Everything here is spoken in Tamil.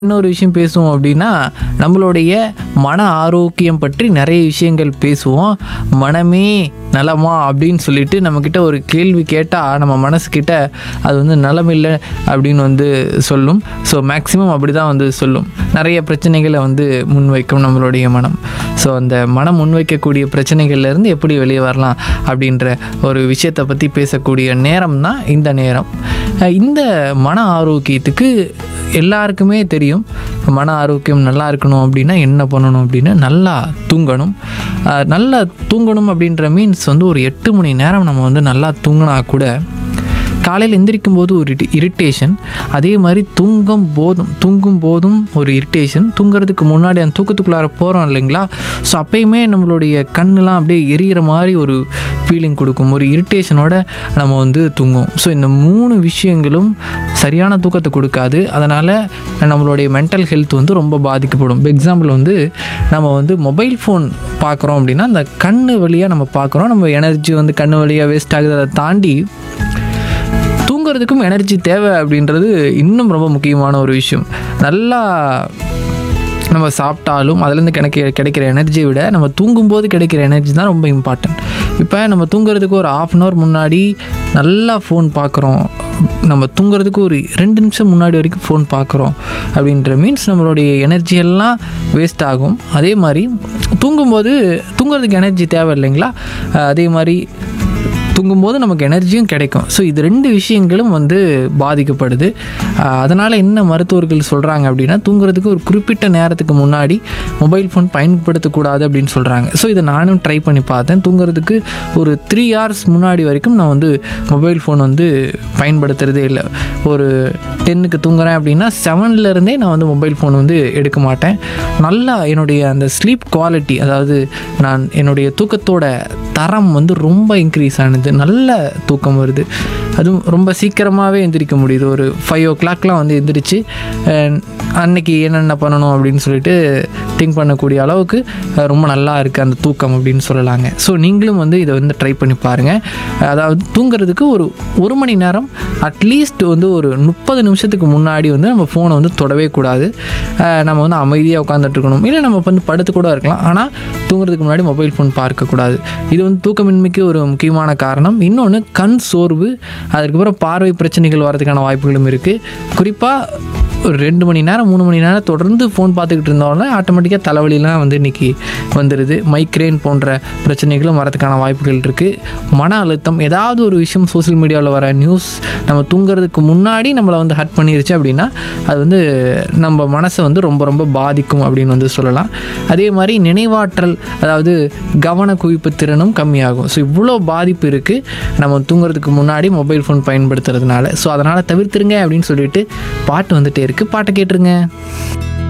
இன்னொரு விஷயம் பேசுவோம் அப்படின்னா நம்மளுடைய மன ஆரோக்கியம் பற்றி நிறைய விஷயங்கள் பேசுவோம் மனமே நலமா அப்படின்னு சொல்லிட்டு நம்மக்கிட்ட ஒரு கேள்வி கேட்டால் நம்ம மனசுக்கிட்ட அது வந்து நலமில்லை அப்படின்னு வந்து சொல்லும் ஸோ மேக்ஸிமம் அப்படி தான் வந்து சொல்லும் நிறைய பிரச்சனைகளை வந்து முன்வைக்கும் நம்மளுடைய மனம் ஸோ அந்த மனம் முன்வைக்கக்கூடிய பிரச்சனைகள்லேருந்து எப்படி வெளியே வரலாம் அப்படின்ற ஒரு விஷயத்தை பற்றி பேசக்கூடிய நேரம் தான் இந்த நேரம் அஹ் இந்த மன ஆரோக்கியத்துக்கு எல்லாருக்குமே தெரியும் மன ஆரோக்கியம் நல்லா இருக்கணும் அப்படின்னா என்ன பண்ணணும் அப்படின்னா நல்லா தூங்கணும் அஹ் நல்லா தூங்கணும் அப்படின்ற மீன்ஸ் வந்து ஒரு எட்டு மணி நேரம் நம்ம வந்து நல்லா தூங்கினா கூட காலையில் எந்திரிக்கும் போது ஒரு இரிட்டேஷன் அதே மாதிரி தூங்கும் போதும் தூங்கும் போதும் ஒரு இரிட்டேஷன் தூங்குறதுக்கு முன்னாடி அந்த தூக்கத்துக்குள்ளார போகிறோம் இல்லைங்களா ஸோ அப்பயுமே நம்மளுடைய கண்ணெலாம் அப்படியே எரியிற மாதிரி ஒரு ஃபீலிங் கொடுக்கும் ஒரு இரிட்டேஷனோட நம்ம வந்து தூங்குவோம் ஸோ இந்த மூணு விஷயங்களும் சரியான தூக்கத்தை கொடுக்காது அதனால் நம்மளுடைய மென்டல் ஹெல்த் வந்து ரொம்ப பாதிக்கப்படும் எக்ஸாம்பிள் வந்து நம்ம வந்து மொபைல் ஃபோன் பார்க்குறோம் அப்படின்னா அந்த கண்ணு வழியாக நம்ம பார்க்குறோம் நம்ம எனர்ஜி வந்து கண்ணு வழியாக வேஸ்ட் ஆகுது அதை தாண்டி தூங்குறதுக்கும் எனர்ஜி தேவை அப்படின்றது இன்னும் ரொம்ப முக்கியமான ஒரு விஷயம் நல்லா நம்ம சாப்பிட்டாலும் அதுலேருந்து கிடைக்க கிடைக்கிற எனர்ஜியை விட நம்ம தூங்கும்போது கிடைக்கிற எனர்ஜி தான் ரொம்ப இம்பார்ட்டன்ட் இப்போ நம்ம தூங்குறதுக்கு ஒரு ஆஃப் அன் ஹவர் முன்னாடி நல்லா ஃபோன் பார்க்குறோம் நம்ம தூங்குறதுக்கு ஒரு ரெண்டு நிமிஷம் முன்னாடி வரைக்கும் ஃபோன் பார்க்குறோம் அப்படின்ற மீன்ஸ் நம்மளுடைய எனர்ஜி எல்லாம் வேஸ்ட் ஆகும் அதே மாதிரி தூங்கும்போது தூங்குறதுக்கு எனர்ஜி தேவை இல்லைங்களா அஹ் அதே மாதிரி தூங்கும்போது நமக்கு எனர்ஜியும் கிடைக்கும் ஸோ இது ரெண்டு விஷயங்களும் வந்து பாதிக்கப்படுது அதனால் என்ன மருத்துவர்கள் சொல்கிறாங்க அப்படின்னா தூங்குறதுக்கு ஒரு குறிப்பிட்ட நேரத்துக்கு முன்னாடி மொபைல் ஃபோன் பயன்படுத்தக்கூடாது அப்படின்னு சொல்கிறாங்க ஸோ இதை நானும் ட்ரை பண்ணி பார்த்தேன் தூங்குறதுக்கு ஒரு த்ரீ ஹவர்ஸ் முன்னாடி வரைக்கும் நான் வந்து மொபைல் ஃபோன் வந்து பயன்படுத்துகிறதே இல்லை ஒரு டென்னுக்கு தூங்குறேன் அப்படின்னா செவன்லேருந்தே நான் வந்து மொபைல் ஃபோன் வந்து எடுக்க மாட்டேன் நல்லா என்னுடைய அந்த ஸ்லீப் குவாலிட்டி அதாவது நான் என்னுடைய தூக்கத்தோட தரம் வந்து ரொம்ப இன்க்ரீஸ் ஆனது நல்ல தூக்கம் வருது அதுவும் ரொம்ப சீக்கிரமாகவே எந்திரிக்க முடியுது ஒரு ஃபைவ் ஓ கிளாக்லாம் வந்து எந்திரிச்சு அஹ், அன்னைக்கு என்னென்ன பண்ணணும் அப்படின்னு சொல்லிட்டு திங்க் பண்ணக்கூடிய அளவுக்கு அஹ், ரொம்ப நல்லா இருக்குது அந்த தூக்கம் அப்படின்னு சொல்லலாங்க ஸோ நீங்களும் வந்து இதை வந்து ட்ரை பண்ணி பாருங்கள் அதாவது தூங்குறதுக்கு ஒரு ஒரு மணி நேரம் அட்லீஸ்ட் வந்து ஒரு முப்பது நிமிஷத்துக்கு முன்னாடி வந்து நம்ம ஃபோனை வந்து தொடவே கூடாது அஹ், நம்ம வந்து அமைதியாக உட்காந்துட்டு இருக்கணும் இல்லை நம்ம வந்து படுத்து கூட இருக்கலாம் ஆனால் தூங்குறதுக்கு முன்னாடி மொபைல் ஃபோன் பார்க்கக்கூடாது இது வந்து தூக்கமின்மைக்கு ஒரு முக்கியமான காரணம் இன்னொன்று கண் சோர்வு அதுக்கப்புறம் பார்வை பிரச்சனைகள் வரதுக்கான வாய்ப்புகளும் இருக்குது குறிப்பாக ஒரு ரெண்டு மணி நேரம் மூணு மணி நேரம் தொடர்ந்து ஃபோன் பார்த்துக்கிட்டு இருந்தோம்னா ஆட்டோமேட்டிக்காக தலைவலிலாம் வந்து இன்றைக்கி வந்துடுது மைக்ரேன் போன்ற பிரச்சனைகளும் வரதுக்கான வாய்ப்புகள் இருக்குது மன அழுத்தம் ஏதாவது ஒரு விஷயம் சோஷியல் மீடியாவில் வர நியூஸ் நம்ம தூங்குறதுக்கு முன்னாடி நம்மளை வந்து ஹட் பண்ணிருச்சு அப்படின்னா அது வந்து நம்ம மனசை வந்து ரொம்ப ரொம்ப பாதிக்கும் அப்படின்னு வந்து சொல்லலாம் அதே மாதிரி நினைவாற்றல் அதாவது கவன குவிப்பு திறனும் கம்மியாகும் ஸோ இவ்வளோ பாதிப்பு இருக்குது நம்ம தூங்குறதுக்கு முன்னாடி மொபைல் ஃபோன் பயன்படுத்துறதுனால ஸோ அதனால் தவிர்த்துருங்க அப்படின்னு சொல்லிட்டு பாட்டு வந்துட்டே இருக்குது பாட்டை கேட்டுருங்க